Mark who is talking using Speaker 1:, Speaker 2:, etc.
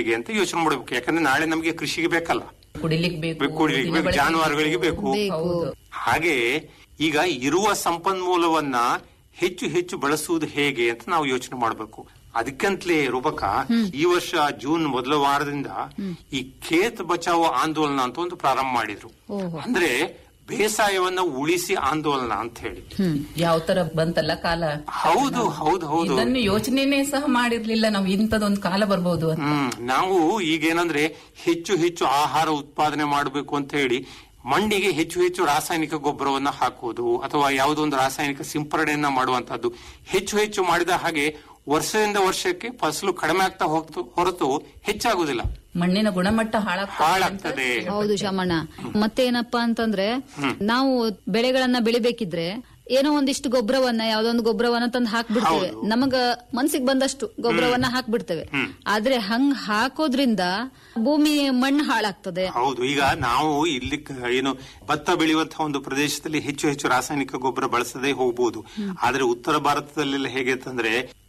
Speaker 1: ಹೇಗೆ ಅಂತ ಯೋಚನೆ ಮಾಡಬೇಕು ಯಾಕಂದ್ರೆ ನಾಳೆ ನಮಗೆ ಕೃಷಿಗೆ ಬೇಕಲ್ಲ
Speaker 2: ಕುಡಿಲಿಕ್ಕೆ ಬೇಕು
Speaker 1: ಬೇಕು, ಕುಡಿಲಿಕ್ಕೆ ಬೇಕು,
Speaker 2: ದಿನಬಳಕೆಗೆ
Speaker 1: ಜಾನುವಾರುಗಳಿಗೆ ಬೇಕು.
Speaker 2: ಹೌದು.
Speaker 1: ಹಾಗೆ ಈಗ ಇರುವ ಸಂಪನ್ಮೂಲವನ್ನ ಹೆಚ್ಚು ಹೆಚ್ಚು ಬಳಸುವುದು ಹೇಗೆ ಅಂತ ನಾವು ಯೋಚನೆ ಮಾಡಬೇಕು ಅದಕ್ಕಂತಲೇ ರೂಪಕ ಈ ವರ್ಷ ಜೂನ್ ಮೊದಲ ವಾರದಿಂದ ಈ ಖೇತ್ ಬಚಾವೋ ಆಂದೋಲನ ಅಂತ ಒಂದು ಪ್ರಾರಂಭ ಮಾಡಿದ್ರು ಅಂದ್ರೆ ಬೇಸಾಯವನ್ನ ಉಳಿಸಿ ಆಂದೋಲನ ಅಂತ ಹೇಳಿ
Speaker 2: ಯಾವ ತರ ಬಂತಲ್ಲ ಕಾಲ
Speaker 1: ಹೌದು ಹೌದು ಹೌದು
Speaker 2: ಇದನ್ನು ಯೋಚನೆನೇ ಸಹ ಮಾಡಿರ್ಲಿಲ್ಲ ನಾವು ಇಂಥದೊಂದು ಕಾಲ ಬರ್ಬೋದು ಅಂತ
Speaker 1: ಹ್ಮ್ ನಾವು ಈಗೇನಂದ್ರೆ ಹೆಚ್ಚು ಹೆಚ್ಚು ಆಹಾರ ಉತ್ಪಾದನೆ ಮಾಡಬೇಕು ಅಂತ ಹೇಳಿ ಮಣ್ಣಿಗೆ ಹೆಚ್ಚು ಹೆಚ್ಚು ರಾಸಾಯನಿಕ ಗೊಬ್ಬರವನ್ನ ಹಾಕುವುದು ಅಥವಾ ಯಾವುದೊಂದು ರಾಸಾಯನಿಕ ಸಿಂಪರಣೆಯನ್ನ ಮಾಡುವಂತಹದ್ದು ಹೆಚ್ಚು ಹೆಚ್ಚು ಮಾಡಿದ ಹಾಗೆ ವರ್ಷದಿಂದ ವರ್ಷಕ್ಕೆ ಫಸಲು ಕಡಿಮೆ ಆಗ್ತಾ ಹೋಗ್ತು ಹೊರತು ಹೆಚ್ಚಾಗುದಿಲ್ಲ
Speaker 2: ಮಣ್ಣಿನ ಗುಣಮಟ್ಟ ಹಾಳಾಗ್ತದೆ
Speaker 1: ಹಾಳಾಗ್ತದೆ
Speaker 3: ಹೌದು ಶಾಮಣ್ಣ ಮತ್ತೇನಪ್ಪಾ ಅಂತಂದ್ರೆ ನಾವು ಬೆಳೆಗಳನ್ನ ಬೆಳಿಬೇಕಿದ್ರೆ ಏನೋ ಒಂದಿಷ್ಟು ಗೊಬ್ಬರವನ್ನ ಯಾವ್ದೊಂದು ಗೊಬ್ಬರವನ್ನ ತಂದು ಹಾಕ್ಬಿಡ್ತೇವೆ
Speaker 1: ಹೌದು.
Speaker 3: ನಮಗ ಮನ್ಸಿಗೆ ಬಂದಷ್ಟು ಗೊಬ್ಬರವನ್ನ ಹಾಕ್ಬಿಡ್ತೇವೆ ಆದ್ರೆ ಹಂಗ್ ಹಾಕೋದ್ರಿಂದ ಭೂಮಿ ಮಣ್ಣು ಹಾಳಾಗ್ತದೆ
Speaker 1: ಹೌದು ಈಗ ನಾವು ಇಲ್ಲಿ ಕ- ಏನು ಭತ್ತ ಬೆಳೆಯುವಂತಹ ಒಂದು ಪ್ರದೇಶದಲ್ಲಿ ಹೆಚ್ಚು ಹೆಚ್ಚು ರಾಸಾಯನಿಕ ಗೊಬ್ಬರ ಬಳಸದೆ ಹೋಗಬಹುದು ಆದ್ರೆ ಉತ್ತರ ಭಾರತದಲ್ಲೆಲ್ಲ ಹೇಗೆ ಅಂತಂದ್ರೆ